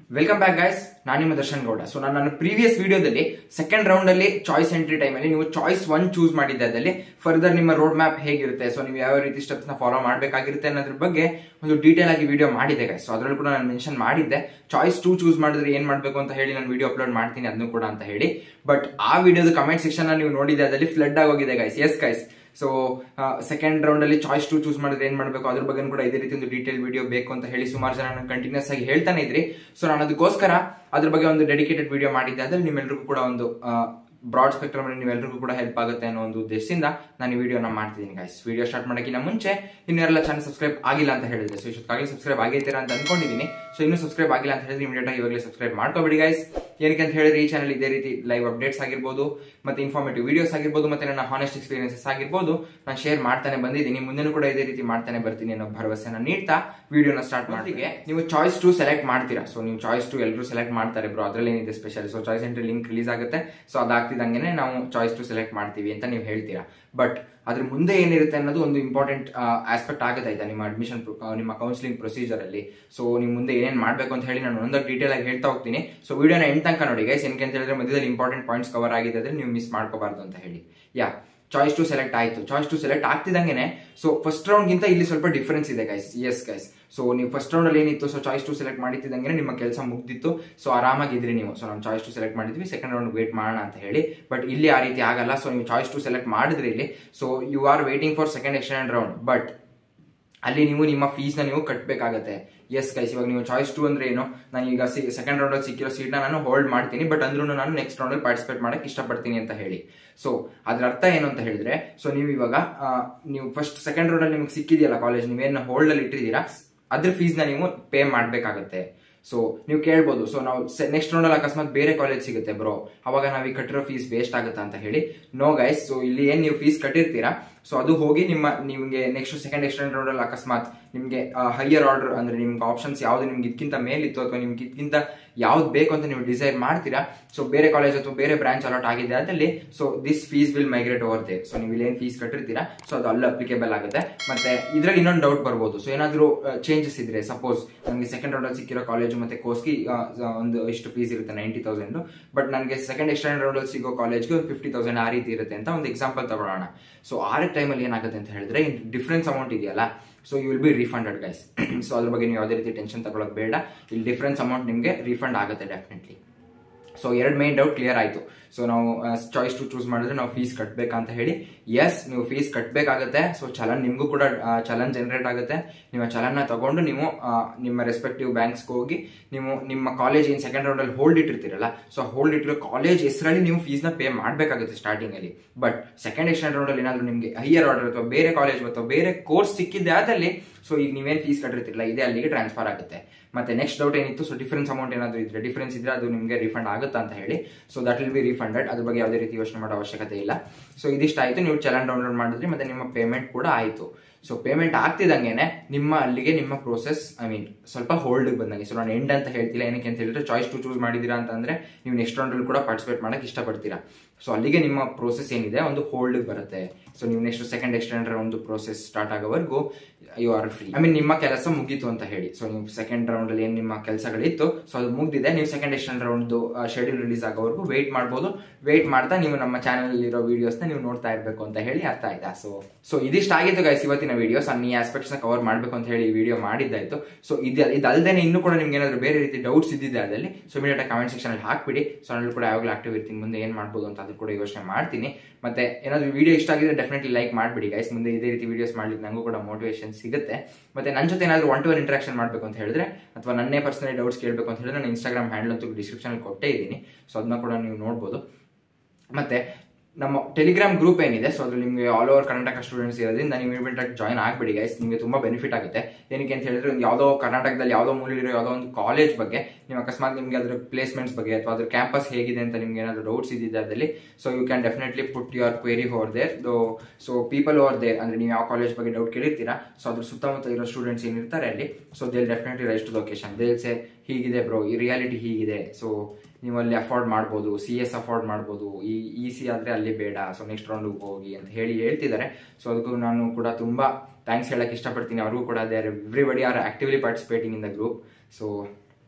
welcome back guys ನಾನು ನಿಮ್ಮ Darshan Gowda so ನಾನು ನನ್ನ ಪ್ರೀವಿಯಸ್ ವಿಡಿಯೋದಲ್ಲಿ ಸೆಕೆಂಡ್ ರೌಂಡ್ ಅಲ್ಲಿ ಚಾಯ್ಸ್ ಎಂಟ್ರಿ ಟೈಮಲ್ಲಿ ನೀವು ಚಾಯ್ಸ್ ಒನ್ ಚೂಸ್ ಮಾಡಿದ್ದಲ್ಲಿ ಫರ್ದರ್ ನಿಮ್ಮ ರೋಡ್ ಮ್ಯಾಪ್ ಹೇಗಿರುತ್ತೆ ಸೊ ನೀವು ಯಾವ ರೀತಿ ಸ್ಟೆಪ್ಸ್ ನ ಫಾಲೋ ಮಾಡಬೇಕಾಗಿರುತ್ತೆ ಅನ್ನೋದ್ರ ಬಗ್ಗೆ ಒಂದು ಡೀಟೇಲ್ ಆಗಿ ವಿಡಿಯೋ ಮಾಡಿದ್ದೆ ಗೈಸ್ ಸೊ ಅದರಲ್ಲೂ ಕೂಡ ನಾನು ಮೆನ್ಷನ್ ಮಾಡಿದ್ದೆ ಚಾಯ್ಸ್ ಟೂ ಚೂಸ್ ಮಾಡಿದ್ರೆ ಏನ್ ಮಾಡಬೇಕು ಅಂತ ಹೇಳಿ ನಾನು ವಿಡಿಯೋ ಅಪ್ಲೋಡ್ ಮಾಡ್ತೀನಿ ಅದನ್ನು ಕೂಡ ಅಂತ ಹೇಳಿ ಬಟ್ ಆ ವಿಡಿಯೋದ ಕಮೆಂಟ್ ಸೆಕ್ಷನ್ ನೀವು ನೋಡಿದ್ದೆ ಅದರಲ್ಲಿ ಫ್ಲಡ್ ಆಗೋಗಿದೆ guys yes guys so second round ಅಲ್ಲಿ ಚಾಯ್ಸ್ ಟು ಚೂಸ್ ಮಾಡಿದ್ರೆ ಏನ್ ಮಾಡಬೇಕು ಅದ್ರ ಬಗ್ಗೆ ಕೂಡ ಇದೇ ರೀತಿ ಒಂದು ಡೀಟೇಲ್ ವಿಡಿಯೋ ಬೇಕು ಅಂತ ಹೇಳಿ ಸುಮಾರು ಜನ ಕಂಟಿನ್ಯೂಸ್ ಆಗಿ ಹೇಳ್ತಾನೆ ಇದ್ರಿ ಸೊ ನಾನು ಅದಕ್ಕೋಸ್ಕರ ಅದ್ರ ಬಗ್ಗೆ ಒಂದು ಡೆಡಿಕೇಟೆಡ್ ವಿಡಿಯೋ ಮಾಡಿದ್ದೆ ಅದ್ರಲ್ಲಿ ನಿಮ್ಮೆಲ್ಲರಿಗೂ ಕೂಡ ಒಂದು ಬ್ರಾಡ್ ಸ್ಪೆಕ್ಟ್ರಮ್ ಅಲ್ಲಿ ನೀವೆಲ್ಲರಿಗೂ ಕೂಡ ಹೆಲ್ಪ್ ಆಗುತ್ತೆ ಅನ್ನೋ ಒಂದು ಉದ್ದೇಶದಿಂದ ನಾನು ಈ ವಿಡಿಯೋನ ಮಾಡ್ತಿದ್ದೀನಿ ಗೈಸ್ ವಿಡಿಯೋ ಸ್ಟಾರ್ಟ್ ಮಾಡೋಕ್ಕಿಂತ ಮುಂಚೆ ಇನ್ನೆಲ್ಲ ಚಾನಲ್ ಸಬ್ಸ್ಕ್ರೈಬ್ ಆಗಿಲ್ಲ ಅಂತ ಹೇಳಿದ್ರೆ ಸೊ ಇಷ್ಟೊತ್ತಾಗಲಿ ಸಬ್ಸ್ಕ್ರೈಬ್ ಆಗಿರ್ತೀರಾ ಅಂತ ಅನ್ಕೊಂಡಿದ್ದೀನಿ ಸೊ ಇನ್ನೂ ಸಬ್ಸ್ಕ್ರೈಬ್ ಆಗಿಲ್ಲ ಅಂತ ಹೇಳಿದ್ರೆ ಇಮಿಡಿಯೇಟ್ ಆಗಿ ಇವಾಗಲೇ ಸಬ್ಸ್ಕ್ರೈಬ್ ಮಾಡ್ಕೋಬೇಡಿ ಗೈಸ್ ಏನಕ್ಕೆ ಅಂತ ಹೇಳಿದ್ರೆ ಈ ಚಾನಲ್ ಇದೇ ರೀತಿ ಲೈವ್ ಅಪ್ಡೇಟ್ಸ್ ಆಗಿರ್ಬೋದು ಮತ್ತೆ ಇನ್ಫಾರ್ಮೇಟಿವ್ ವಿಡಿಯೋಸ್ ಆಗಿರ್ಬೋದು ಮತ್ತೆ ನನ್ನ ಹಾನೆಸ್ಟ್ ಎಕ್ಸ್ಪೀರಿಯನ್ಸಸ್ ಆಗಿರ್ಬೋದು ನಾನು ಶೇರ್ ಮಾಡ್ತಾನೆ ಬಂದಿದ್ದೀನಿ ಮುಂದೆನೂ ಕೂಡ ಇದೇ ರೀತಿ ಮಾಡ್ತಾನೆ ಬರ್ತೀನಿ ಅನ್ನೋ ಭರವಸೆನ ನೀಡ್ತಾ ವಿಡಿಯೋನ ಸ್ಟಾರ್ಟ್ ಮಾಡಿಗೆ ನೀವು ಚಾಯ್ಸ್ ಟು ಸೆಲೆಕ್ಟ್ ಮಾಡ್ತೀರಾ ಸೊ ನೀವು ಚಾಯ್ಸ್ ಟು ಎಲ್ಲರೂ ಸೆಲೆಕ್ಟ್ ಮಾಡ್ತಾರೆ ಬ್ರೋ ಅದ್ರಲ್ಲಿ ಏನಿದೆ special so choice entry link release ಆಗುತ್ತೆ ಸೊ ಅದಾಗ್ತಿದ್ದಂಗೆ ನಾವು ಚಾಯ್ಸ್ ಟು ಸೆಲೆಕ್ಟ್ ಮಾಡ್ತೀವಿ ಅಂತ ನೀವು ಹೇಳ್ತೀರಾ ಬಟ್ ಅದ್ರ ಮುಂದೆ ಏನಿರುತ್ತೆ ಅನ್ನೋದು ಒಂದು ಇಂಪಾರ್ಟೆಂಟ್ ಆಸ್ಪೆಕ್ಟ್ ಆಗುತ್ತೆ ಆಯ್ತಾ ನಿಮ್ಮ ಅಡ್ಮಿಷನ್ ನಿಮ್ಮ ಕೌನ್ಸಿಲಿಂಗ್ ಪ್ರೊಸೀಜರ್ ಅಲ್ಲಿ ಸೊ ನೀವು ಮುಂದೆ ಏನೇನು ಮಾಡಬೇಕು ಅಂತ ಹೇಳಿ ನಾನು ಒಂದೊಂದು ಡೀಟೇಲ್ ಆಗಿ ಹೇಳ್ತಾ ಹೋಗ್ತೀನಿ ಸೊ ವಿಡಿಯೋನ ಎಂಡ್ ತನಕ ನೋಡಿ ಗೈಸ್ ಏನಕ್ಕೆ ಅಂತ ಹೇಳಿದ್ರೆ ಮಧ್ಯದಲ್ಲಿ ಇಂಪಾರ್ಟೆಂಟ್ ಪಾಯಿಂಟ್ಸ್ ಕವರ್ ಆಗಿದೆ ಅಂದ್ರೆ ನೀವು ಮಿಸ್ ಮಾಡ್ಕೋಬಾರ್ದು ಅಂತ ಹೇಳಿ ಯಾ ಚಾಯ್ಸ್ ಟು ಸೆಲೆಕ್ಟ್ ಆಯ್ತು ಚಾಯ್ಸ್ ಟು ಸೆಲೆಕ್ಟ್ ಆಗ್ತಿದಂಗೆ ಸೊ ಫಸ್ಟ್ ರೌಂಡ್ ಗಿಂತ ಇಲ್ಲಿ ಸ್ವಲ್ಪ ಡಿಫರೆನ್ಸ್ ಇದೆ ಗೈಸ್ ಎಸ್ ಗೈಸ್ ಸೊ ನೀವು ಫಸ್ಟ್ ರೌಂಡ್ ಅಲ್ಲಿ ಏನಿತ್ತು ಸೊ ಚಾಯ್ಸ್ ಟು ಸೆಲೆಕ್ಟ್ ಮಾಡಿದ್ದಂಗೆ ನಿಮ್ಮ ಕೆಲಸ ಮುಗ್ದಿತ್ತು ಸೊ ಆರಾಮಾಗಿದ್ರಿ ನೀವು ಸೊ ನಾವು ಚಾಯ್ಸ್ ಟು ಸೆಲೆಕ್ಟ್ ಮಾಡಿದ್ವಿ ಸೆಕೆಂಡ್ ರೌಂಡ್ ವೇಟ್ ಮಾಡೋಣ ಅಂತ ಹೇಳಿ ಬಟ್ ಇಲ್ಲಿ ಆ ರೀತಿ ಆಗಲ್ಲ ಸೊ ನೀವು ಚಾಯ್ಸ್ ಟು ಸೆಲೆಕ್ಟ್ ಮಾಡಿದ್ರಿ ಇಲ್ಲಿ so you are waiting for second extend round but ಅಲ್ಲಿ ನೀವು ನಿಮ್ಮ ಫೀಸ್ನ ನೀವು ಕಟ್ಟಬೇಕಾಗತ್ತೆ ಎಸ್ ಗೈಸ್ ಇವಾಗ ನೀವು ಚಾಯ್ಸ್ ಟು ಅಂದ್ರೆ ಏನು ನಾನು ಈಗ ಸೆಕೆಂಡ್ ರೌಂಡ್ ಅಲ್ಲಿ ಸಿಕ್ಕಿರೋ ಸೀಟ್ನ ನಾನು ಹೋಲ್ಡ್ ಮಾಡ್ತೀನಿ ಬಟ್ ಅಂದ್ರೂ ನಾನು ನೆಕ್ಸ್ಟ್ ರೌಂಡ್ ಅಲ್ಲಿ ಪಾರ್ಟಿಸಿಪೇಟ್ ಮಾಡಕ್ಕೆ ಇಷ್ಟಪಡ್ತೀನಿ ಅಂತ ಹೇಳಿ ಸೊ ಅದ್ರ ಅರ್ಥ ಏನು ಅಂತ ಹೇಳಿದ್ರೆ ಸೊ ನೀವು ಇವಾಗ ನೀವು ಫಸ್ಟ್ ಸೆಕೆಂಡ್ ರೌಂಡ್ ಅಲ್ಲಿ ನಿಮ್ಗೆ ಸಿಕ್ಕಿದೆಯಲ್ಲ ಕಾಲೇಜ್ ನೀವೇನು ಹೋಲ್ಡ್ ಅಲ್ಲಿ ಇಟ್ಟಿದ್ದೀರಾ ಅದ್ರ ಫೀಸ್ನ ನೀವು ಪೇ ಮಾಡಬೇಕಾಗತ್ತೆ ಸೊ ನೀವು ಕೇಳ್ಬೋದು ಸೊ ನಾವು ನೆಕ್ಸ್ಟ್ ರೌಂಡ್ ಅಲ್ಲಿ ಅಕಸ್ಮಾತ್ ಬೇರೆ ಕಾಲೇಜ್ ಸಿಗುತ್ತೆ ಬ್ರೋ ಅವಾಗ ನಾವು ಈ ಕಟ್ಟಿರೋ ಫೀಸ್ ವೇಸ್ಟ್ ಆಗುತ್ತಾ ಅಂತ ಹೇಳಿ ನೋ ಗೈಸ್ ಸೊ ಇಲ್ಲಿ ಏನ್ ನೀವು ಫೀಸ್ ಕಟ್ಟಿರ್ತೀರಾ ಸೊ ಅದು ಹೋಗಿ ನಿಮ್ಮ ನಿಮಗೆ ನೆಕ್ಸ್ಟ್ ಸೆಕೆಂಡ್ ಎಕ್ಸ್ಟೆಂಡ್ ರೌಂಡ್ ಅಲ್ಲಿ ಅಕಸ್ಮಾತ್ ನಿಮಗೆ ಹೈಯರ್ ಆರ್ಡರ್ ಅಂದ್ರೆ ನಿಮ್ಗೆ ಆಪ್ಷನ್ಸ್ ಯಾವ್ದು ನಿಮ್ಗೆ ಇದಕ್ಕಿಂತ ಮೇಲಿತ್ತು ಅಥವಾ ನಿಮ್ಗೆ ಇದಕ್ಕಿಂತ ಯಾವ್ದು ಬೇಕು ಅಂತ ನೀವು ಡಿಸೈಡ್ ಮಾಡ್ತೀರಾ ಸೊ ಬೇರೆ ಕಾಲೇಜ್ ಅಥವಾ ಬೇರೆ ಬ್ರಾಂಚ್ ಅಲಾಟ್ ಆಗಿದೆ ಅದಲ್ಲಿ so this fees will migrate over there so ನೀವು ಇಲ್ಲೇನು ಫೀಸ್ ಕಟ್ಟಿರ್ತೀರಾ ಸೊ ಅದು ಅಲ್ಲಿ ಅಪ್ಲಿಕೇಬಲ್ ಆಗುತ್ತೆ ಮತ್ತೆ ಇದ್ರಲ್ಲಿ ಇನ್ನೊಂದು ಡೌಟ್ ಬರ್ಬೋದು ಸೊ ಏನಾದರೂ ಚೇಂಜಸ್ ಇದ್ರೆ ಸಪೋಸ್ ನನಗೆ ಸೆಕೆಂಡ್ ರೌಂಡ್ ಅಲ್ಲಿ ಸಿಕ್ಕಿರೋ ಕಾಲೇಜು ಮತ್ತೆ ಕೋರ್ಸ್ಗೆ ಒಂದು ಇಷ್ಟು ಫೀಸ್ ಇರುತ್ತೆ ನೈಂಟಿ ತೌಸಂಡ್ ಬಟ್ ನನಗೆ ಸೆಕೆಂಡ್ ಎಕ್ಸ್ಟೆಂಡ್ ರೌಂಡ್ ಅಲ್ಲಿ ಸಿಗೋ ಕಾಲೇಜ್ಗೆ ಒಂದು ಫಿಫ್ಟಿ ತೌಸಂಡ್ ಆ ರೀತಿ ಇರುತ್ತೆ ಅಂತ ಒಂದು ಎಕ್ಸಾಂಪಲ್ ತಗೊಳ್ಳೋಣ ಸೊ ಆ ಟೈಮಲ್ಲಿ ಏನಾಗುತ್ತೆ ಅಂತ ಹೇಳಿದ್ರೆ ಡಿಫ್ರೆನ್ಸ್ ಅಮೌಂಟ್ ಇದೆಯಲ್ಲ so you will be refunded guys so ಅದ್ರ ಬಗ್ಗೆ ನೀವು ಯಾವುದೇ ರೀತಿ ಟೆನ್ಷನ್ ತಗೊಳ್ಳೋದು ಬೇಡ ಇಲ್ಲಿ ಡಿಫ್ರೆನ್ಸ್ ಅಮೌಂಟ್ ನಿಮಗೆ ರಿಫಂಡ್ ಆಗುತ್ತೆ ಡೆಫಿನೆಟ್ಲಿ ಸೊ ಎರಡು ಮೇನ್ ಡೌಟ್ ಕ್ಲಿಯರ್ ಆಯಿತು ಸೊ ನಾವು ಚಾಯ್ಸ್ ಟು ಚೂಸ್ ಮಾಡಿದ್ರೆ ನಾವು ಫೀಸ್ ಕಟ್ಟಬೇಕಂತ ಹೇಳಿ ಎಸ್ ನೀವು ಫೀಸ್ ಕಟ್ಟಬೇಕಾಗುತ್ತೆ ಸೊ ಚಲನ್ ನಿಮಗೂ ಕೂಡ ಚಲನ್ ಜನರೇಟ್ ಆಗುತ್ತೆ ನೀವು ಆ ಚಲನ್ನ ತಗೊಂಡು ನೀವು ನಿಮ್ಮ ರೆಸ್ಪೆಕ್ಟಿವ್ ಬ್ಯಾಂಕ್ಸ್ಗೆ ಹೋಗಿ ನೀವು ನಿಮ್ಮ ಕಾಲೇಜ್ ಏನು ಸೆಕೆಂಡ್ ರೌಂಡಲ್ಲಿ ಹೋಲ್ಡ್ ಇಟ್ಟಿರ್ತೀರಲ್ಲ ಸೊ ಹೋಲ್ಡ್ ಇಟ್ಟಿರೋ ಕಾಲೇಜ್ ಹೆಸರಲ್ಲಿ ನೀವು ಫೀಸ್ನ ಪೇ ಮಾಡಬೇಕಾಗುತ್ತೆ ಸ್ಟಾರ್ಟಿಂಗಲ್ಲಿ ಬಟ್ ಸೆಕೆಂಡ್ ಎಕ್ಸ್ಟೆಂಡ್ ರೌಂಡಲ್ಲಿ ಏನಾದರೂ ನಿಮಗೆ ಹೈಯರ್ ಆರ್ಡರ್ ಅಥವಾ ಬೇರೆ ಕಾಲೇಜ್ ಅಥವಾ ಬೇರೆ ಕೋರ್ಸ್ ಸಿಕ್ಕಿದ್ದೆ ಆದಲ್ಲಿ ಸೊ ಈಗ ನೀವೇನು ಫೀಸ್ ಕಟ್ಟಿರ್ತಿರಲ್ಲ ಇದೇ ಅಲ್ಲಿಗೆ ಟ್ರಾನ್ಸ್ಫರ್ ಆಗುತ್ತೆ ಮತ್ತೆ ನೆಕ್ಸ್ಟ್ ಡೌಟ್ ಏನಿತ್ತು ಸೊ ಡಿಫರೆನ್ಸ್ ಅಮೌಂಟ್ ಏನಾದರೂ ಇದ್ರೆ ಡಿಫರೆನ್ಸ್ ಇದ್ರೆ ಅದು ನಿಮಗೆ ರಿಫಂಡ್ ಆಗುತ್ತಾ ಅಂತ ಹೇಳಿ so that will be refunded ಅದ್ರ ಬಗ್ಗೆ ಯಾವುದೇ ರೀತಿ ಯೋಚನೆ ಮಾಡೋ ಅವಶ್ಯಕತೆ ಇಲ್ಲ ಸೊ ಇದಿಷ್ಟ ಆಯಿತು ನೀವು ಚಲನ್ ಡೌನ್ಲೋಡ್ ಮಾಡಿದ್ರಿ ಮತ್ತೆ ನಿಮ್ಮ ಪೇಮೆಂಟ್ ಕೂಡ ಆಯಿತು ಸೊ ಪೇಮೆಂಟ್ ಆಗ್ತಿದ್ದಂಗೆನೆ ನಿಮ್ಮ ಅಲ್ಲಿಗೆ ನಿಮ್ಮ ಪ್ರೋಸೆಸ್ ಐ ಮೀನ್ ಸ್ವಲ್ಪ ಹೋಲ್ಡ್ ಬಂದಂಗೆ ಸೊ ನಾನು ಎಂಡ್ ಅಂತ ಹೇಳ್ತಿಲ್ಲ ಏನಕ್ಕೆ ಅಂತ ಹೇಳಿದ್ರೆ ಚಾಯ್ಸ್ ಟು ಚೂಸ್ ಮಾಡಿದ್ದೀರಾ ಅಂತಂದ್ರೆ ನೀವು ನೆಕ್ಸ್ಟ್ ರೌಂಡಲ್ಲಿ ಕೂಡ ಪಾರ್ಟಿಸಿಪೇಟ್ ಮಾಡಕ್ಕೆ ಇಷ್ಟಪಡ್ತೀರಾ ಸೊ ಅಲ್ಲಿಗೆ ನಿಮ್ಮ ಪ್ರೋಸೆಸ್ ಏನಿದೆ ಒಂದು ಹೋಲ್ಡ್ ಬರುತ್ತೆ ಸೊ ನೀವು ನೆಕ್ಸ್ಟ್ ಸೆಕೆಂಡ್ ಎಕ್ಸ್ಟೆಂಡರ್ ಒಂದು ಪ್ರೋಸೆಸ್ ಸ್ಟಾರ್ಟ್ ಆಗೋವರೆಗೂ you are free I mean ನಿಮ್ಮ ಕೆಲಸ ಮುಗೀತು ಅಂತ ಹೇಳಿ ಸೊ ನೀವು ಸೆಕೆಂಡ್ ರೌಂಡ್ ಅಲ್ಲಿ ಏನು ನಿಮ್ಮ ಕೆಲಸಗಳಿತ್ತು ಸೊ ಅದು ಮುಗ್ದಿದೆ ನೀವು second extend round schedule release ಆಗೋವರೆಗೂ ವೇಟ್ ಮಾಡ್ಬೋದು ವೇಟ್ ಮಾಡ್ತಾ ನೀವು ನಮ್ಮ ಚಾನಲ್ ಇರೋ ವಿಡಿಯೋಸ್ನ ನೀವು ನೋಡ್ತಾ ಇರಬೇಕು ಅಂತ ಹೇಳಿ ಅರ್ಥ ಆಯ್ತಾ ಸೊ ಸೊ ಇದಿಷ್ಟ ಆಗಿತ್ತು ಗೈಸ್ ಇವತ್ತಿನ ವಿಡಿಯೋಸ್ ನಾನು ಈ ಆಸ್ಪೆಕ್ಟ್ಸ್ ನ ಕವರ್ ಮಾಡಬೇಕು ಅಂತ ಹೇಳಿ ವಿಡಿಯೋ ಮಾಡಿದ್ದಾಯ್ತು ಸೊ ಇದು ಇದಲ್ದೇ ಇನ್ನೂ ಕೂಡ ನಿಮ್ಗೆ ಏನಾದರೂ ಬೇರೆ ರೀತಿ ಡೌಟ್ಸ್ ಇದ್ದಿದೆ ಅದರಲ್ಲಿ ಸೊ ಇಮಿಡಿಯೇಟ್ ಕಮೆಂಟ್ ಸೆಕ್ಷನ್ ಅಲ್ಲಿ ಹಾಕ್ಬಿಡಿ ಸೊ ನಾನು ಕೂಡ ಯಾವಾಗಲೂ ಆಕ್ಟಿವ್ ಇರ್ತೀನಿ ಮುಂದೆ ಏನು ಮಾಡ್ಬೋದು ಅಂತ ಅದು ಕೂಡ ಯೋಚನೆ ಮಾಡ್ತೀನಿ ಮತ್ತೆ ಏನಾದರೂ ವಿಡಿಯೋ ಇಷ್ಟ ಆಗಿದ್ರೆ ಡೆಫಿನೆಟ್ಲಿ ಲೈಕ್ ಮಾಡಿಬಿಡಿ ಗೈಸ್ ಮುಂದೆ ಇದೇ ರೀತಿ ವಿಡಿಯೋಸ್ ಮಾಡ್ಲಿಕ್ಕೆ ನನಗೂ ಕೂಡ ಮೋಟಿವೇಶನ್ ಸಿಗುತ್ತೆ ಮತ್ತೆ ನನ್ನ ಜೊತೆ ಏನಾದರೂ ಒನ್ ಟು ಒನ್ ಇಂಟ್ರಾಕ್ಷನ್ ಮಾಡಬೇಕು ಅಂತ ಹೇಳಿದ್ರೆ ಅಥವಾ ನನ್ನೇ ಪರ್ಸನಲಿ ಡೌಟ್ಸ್ ಕೇಳಬೇಕು ಅಂತ ಹೇಳಿದ್ರೆ ನಾನು ಇನ್ಸ್ಟಾಗ್ರಾಮ್ ಹ್ಯಾಂಡಲ್ ಅಂತೂ ಡಿಸ್ಕ್ರಿಪ್ಷನ್ ಕೊಟ್ಟೇ ಇದ್ದೀನಿ ಸೊ ಅದನ್ನ ಕೂಡ ನೀವು ನೋಡ್ಬೋದು ಮತ್ತೆ ನಮ್ಮ ಟೆಲಿಗ್ರಾಮ್ ಗ್ರೂಪ್ ಏನಿದೆ ಸೊ ಅದ್ರಲ್ಲಿ ನಿಮಗೆ ಆಲ್ ಓವರ್ ಕರ್ನಾಟಕ ಸ್ಟೂಡೆಂಟ್ಸ್ ಇರೋದ್ರಿಂದ ನೀವು ಇಮಿಡಿಯೇಟ್ ಜಾಯ್ನ್ ಆಗಬೇಡಿ ಗೈಸ್ ನಿಮಗೆ ತುಂಬ ಬೆನಿಫಿಟ್ ಆಗುತ್ತೆ ಏನಕ್ಕೆ ಅಂತ ಹೇಳಿದ್ರೆ ಒಂದು ಯಾವುದೋ ಕರ್ನಾಟಕದಲ್ಲಿ ಯಾವುದೋ ಮೂಲೆಯಲ್ಲಿರೋ ಯಾವುದೋ ಒಂದು ಕಾಲೇಜ್ ಬಗ್ಗೆ ನೀವು ಅಕಸ್ಮಾತ್ ನಿಮಗೆ ಅದರ ಪ್ಲೇಸ್ಮೆಂಟ್ಸ್ ಬಗ್ಗೆ ಅಥವಾ ಅದ್ರ ಕ್ಯಾಂಪಸ್ ಹೇಗಿದೆ ಅಂತ ನಿಮ್ಗೆ ಏನಾದರೂ ಡೌಟ್ಸ್ ಇದ್ದಿದೆ ಅದರಲ್ಲಿ so you can definitely put your query over there though so people over there ಅಂದ್ರೆ ನೀವು ಯಾವ ಕಾಲೇಜ್ ಬಗ್ಗೆ ಡೌಟ್ ಕೇಳಿರ್ತೀರಾ ಸೊ ಅದ್ರ ಸುತ್ತಮುತ್ತ ಇರೋ ಸ್ಟೂಡೆಂಟ್ಸ್ ಏನಿರ್ತಾರೆ ಅಲ್ಲಿ so they'll definitely raise to location they'll say ಹೀಗಿದೆ ಬ್ರೋ ಈ ರಿಯಾಲಿಟಿ ಹೀಗಿದೆ ಸೊ ನೀವು ಅಲ್ಲಿ ಅಫೋರ್ಡ್ ಮಾಡ್ಬೋದು ಸಿ ಎಸ್ ಅಫೋರ್ಡ್ ಮಾಡ್ಬೋದು ಈ ಇ ಸಿ ಆದರೆ ಅಲ್ಲಿ ಬೇಡ ಸೊ ನೆಕ್ಸ್ಟ್ ರೌಂಡಿಗೆ ಹೋಗಿ ಅಂತ ಹೇಳಿ ಹೇಳ್ತಿದ್ದಾರೆ ಸೊ ಅದಕ್ಕೂ ನಾನು ಕೂಡ ತುಂಬ ಥ್ಯಾಂಕ್ಸ್ ಹೇಳಕ್ಕೆ ಇಷ್ಟಪಡ್ತೀನಿ ಅವ್ರಿಗೂ ಕೂಡ they are everybody are actively participating in the group so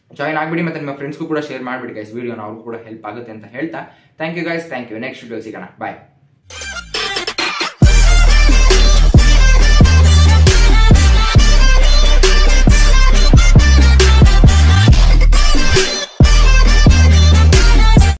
join ಆಗ್ಬಿಡಿ ಮತ್ತೆ ನಿಮ್ಮ ಫ್ರೆಂಡ್ಸ್ಗೂ ಕೂಡ ಶೇರ್ ಮಾಡ್ಬಿಡಿ ಗೈಸ್ ವಿಡಿಯೋನ ಅವ್ರಿಗೂ ಕೂಡ ಹೆಲ್ಪ್ ಆಗುತ್ತೆ ಅಂತ ಹೇಳ್ತಾ thank you guys thank you next video ಸಿಗೋಣ ಬಾಯ್